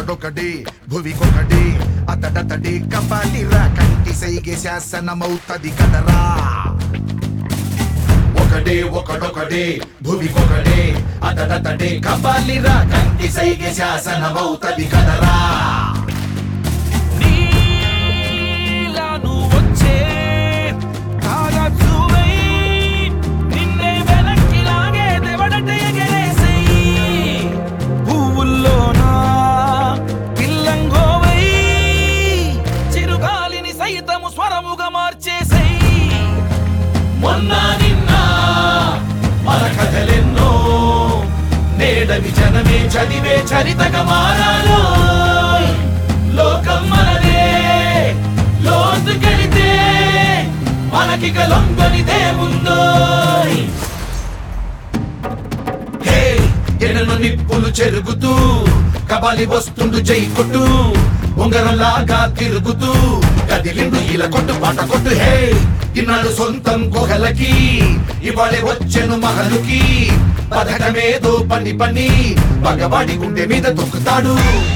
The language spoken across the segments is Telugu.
ఒకడొకడే భువికొకడే అతడతడే కపాలిరా కంటి సైగే శాసనమవుతది కదరా ఒకడే ఒకడొకడే భువికొకడే అతడతడే కపాలిరా కంటి సైగే శాసనమవుతది కదరా నీలాను వచ్చే కాగజువై నిన్నే వెనక్కి లాగే దెవడటే ఎగరేసేయి పువ్వుల్లోన పిల్లంగోవై చిరుగాలిని సైతము స్వరముగా మార్చేసేయి మొన్న నిన్న మన కథలెన్నో నేడవి జనమే చదివే చరితగా మారాలో లోకం మనదే లోతుకెళితే మనకిక లొంగనిదేముందో హే ఎనను నిప్పులు చెరుగుతూ కబాలి వస్తుండు జై కొట్టు ఉంగరంలాగా తిరుగుతూ కదిలిండు ఇలా కొట్టు పాట కొట్టు హే ఇన్నాడు సొంతం గుహలకి ఇవాళే వచ్చెను మహలుకి పథకమేదో పని పని మగవాడి గుండె మీద తొక్కుతాడు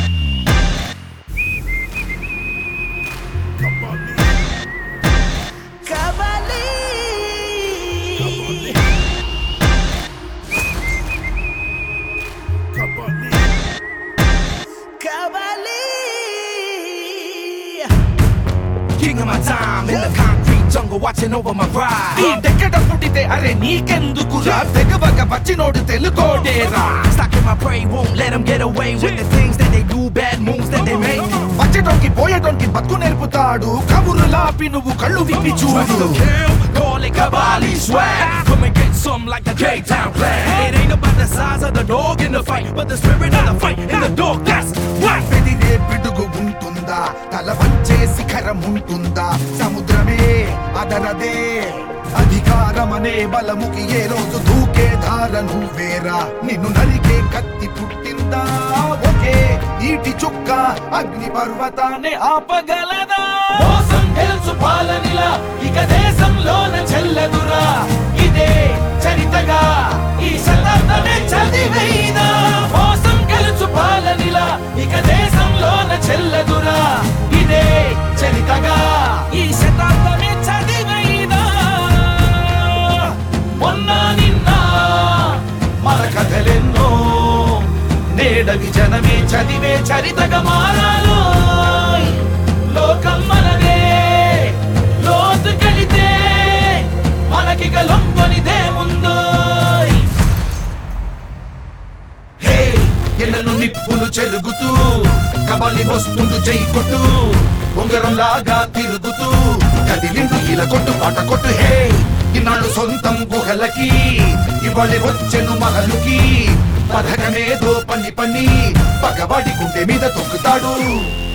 King of my time in the concrete jungle watching over my ride నీదెక్కడ పుట్టితే అరే నీకెందుకురా తెగవక వచ్చినోడు తెలుగోడేరా Stuck in my prey, won't let them get away with the things that they do, bad moves that they make. వచ్చేటోకి పోయేటోకి బతుకు నేర్పుతాడు కబురులాపి నువ్వు కళ్ళు విప్పి చూడు Call it Kabali swag. Come and get some like the K-Town clan. It ain't about the size of the dog in the fight, but the spirit of the fight in the dog. That's what. పెదిరే పిడుగు ఉంటుందా తల వంచే శిఖరం ఉంటుందా సముద్రమే అదరదే అధికారమనే బలముకి ఏ రోజు దూకే ధార నువ్వేరా నిన్ను నరికే కత్తి పుట్టిందా ఒకే ఈటి చుక్క అగ్ని పర్వతాన్ని ఆపగలదా మోసం గెలుచు పాలనిలా ఇక దేశంలోన చెల్లదురా ఇదే చరితగా ఈ శతాబ్దమే చదివైనా మోసం గెలుచు పాలనిలా ఇక దేశంలోన చెల్లదురా ఇదే చరితగా ఈ శతాబ్దమే చదివైనా మొన్న నిన్న మన కథలెన్నో నేడవి జనమే చదివే చరితగా మారాలో లోకం మనదే లోతుకెళితే మనకిక లొంగనిదేముందో హే ఎన్నను నిప్పులు చెరుగుతూ కబలి వస్తుండు జై కొట్టు ఉంగరం లాగా తిరుగుతూ కదిలిండు ఇలా కొట్టు పాట కొట్టు హే ఇన్నాళ్ళు సొంతం గుహలకి ఇవాళ వచ్చెను మహలుకి పథకమేదో పని పని పగవాడి గుండె మీద తొక్కుతాడు